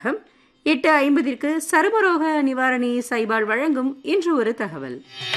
எட்டு ஐம்பதிற்கு சருமரோக நிவாரணி சைபால் வழங்கும் இன்று ஒரு தகவல்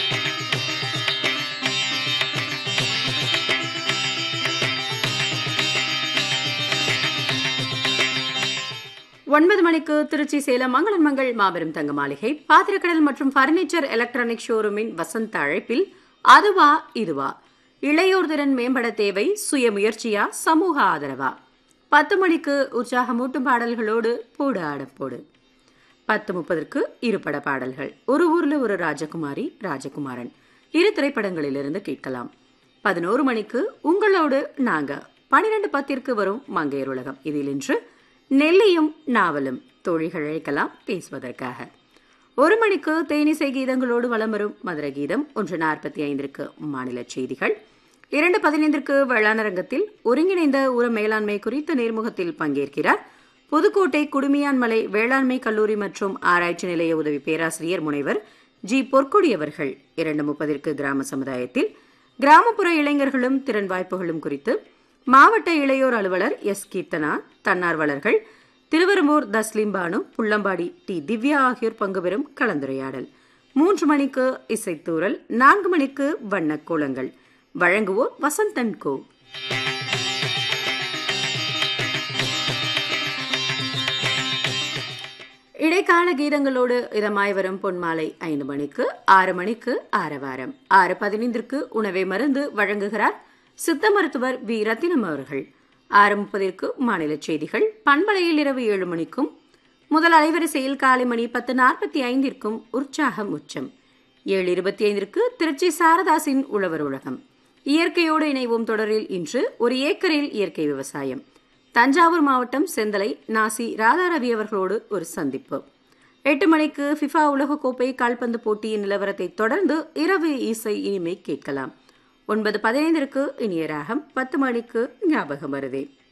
ஒன்பது மணிக்கு திருச்சி சேலம் மங்களன் மங்கள் மாபெரும் தங்க மாளிகை பாத்திரக்கடல் மற்றும் பர்னிச்சர் எலக்ட்ரானிக் ஷோரூமின் வசந்த அழைப்பில் அதுவா இதுவா இளையோர் திறன் மேம்பட தேவை சுய முயற்சியா சமூக ஆதரவா பத்து மணிக்கு உற்சாகமூட்டும் பாடல்களோடு போடு ஆடம் போடு பத்து முப்பதற்கு இருபட பாடல்கள் ஒரு ஊர்ல ஒரு ராஜகுமாரி ராஜகுமாரன் இரு திரைப்படங்களிலிருந்து கேட்கலாம் பதினோரு மணிக்கு உங்களோடு நாங்க பனிரெண்டு பத்திற்கு வரும் மங்கையர் உலகம் இதில் இன்று நெல்லியும் நாவலும் தோழிகள் அழைக்கலாம் பேசுவதற்காக ஒரு மணிக்கு தேனிசை கீதங்களோடு வலம் வரும் மதுர கீதம் ஒன்று நாற்பத்தி ஐந்திற்கு மாநில செய்திகள் இரண்டு பதினைந்திற்கு வேளாணரங்கத்தில் ஒருங்கிணைந்த உர மேலாண்மை குறித்த நேர்முகத்தில் பங்கேற்கிறார் புதுக்கோட்டை குடுமியான்மலை வேளாண்மை கல்லூரி மற்றும் ஆராய்ச்சி நிலைய உதவி பேராசிரியர் முனைவர் ஜி பொற்கொடி அவர்கள் இரண்டு முப்பதிற்கு கிராம சமுதாயத்தில் கிராமப்புற இளைஞர்களும் திறன் வாய்ப்புகளும் குறித்து மாவட்ட இளையோர் அலுவலர் எஸ் கீர்த்தனா தன்னார்வலர்கள் திருவெரும்பூர் தஸ்லீம் பானு புள்ளம்பாடி டி திவ்யா ஆகியோர் பங்குபெறும் கலந்துரையாடல் மூன்று மணிக்கு இசைத்தூரல் நான்கு மணிக்கு வண்ணக் கோலங்கள் வழங்குவோர் வசந்தன் கோ இடைக்கால கீதங்களோடு இதமாய் வரும் பொன்மாலை ஐந்து மணிக்கு ஆறு மணிக்கு ஆரவாரம் ஆறு பதினைந்திற்கு உணவை மருந்து வழங்குகிறார் சித்த மருத்துவர் வி ரத்தினம் அவர்கள் ஆறு முப்பதிற்கு மாநில செய்திகள் பண்பலையில் இரவு ஏழு மணிக்கும் முதல் அலைவரிசையில் காலை மணி பத்து நாற்பத்தி ஐந்திற்கும் உற்சாகம் உச்சம் ஏழு இருபத்தி ஐந்திற்கு திருச்சி சாரதாசின் உழவர் உலகம் இயற்கையோடு இணைவோம் தொடரில் இன்று ஒரு ஏக்கரில் இயற்கை விவசாயம் தஞ்சாவூர் மாவட்டம் செந்தலை நாசி ராதாரவி அவர்களோடு ஒரு சந்திப்பு எட்டு மணிக்கு ஃபிஃபா உலகக்கோப்பை கால்பந்து போட்டியின் நிலவரத்தை தொடர்ந்து இரவு இசை இனிமை கேட்கலாம் ஒன்பது பதினைந்திற்கு இனிய ராகம் பத்து மணிக்கு ஞாபகம் வருதே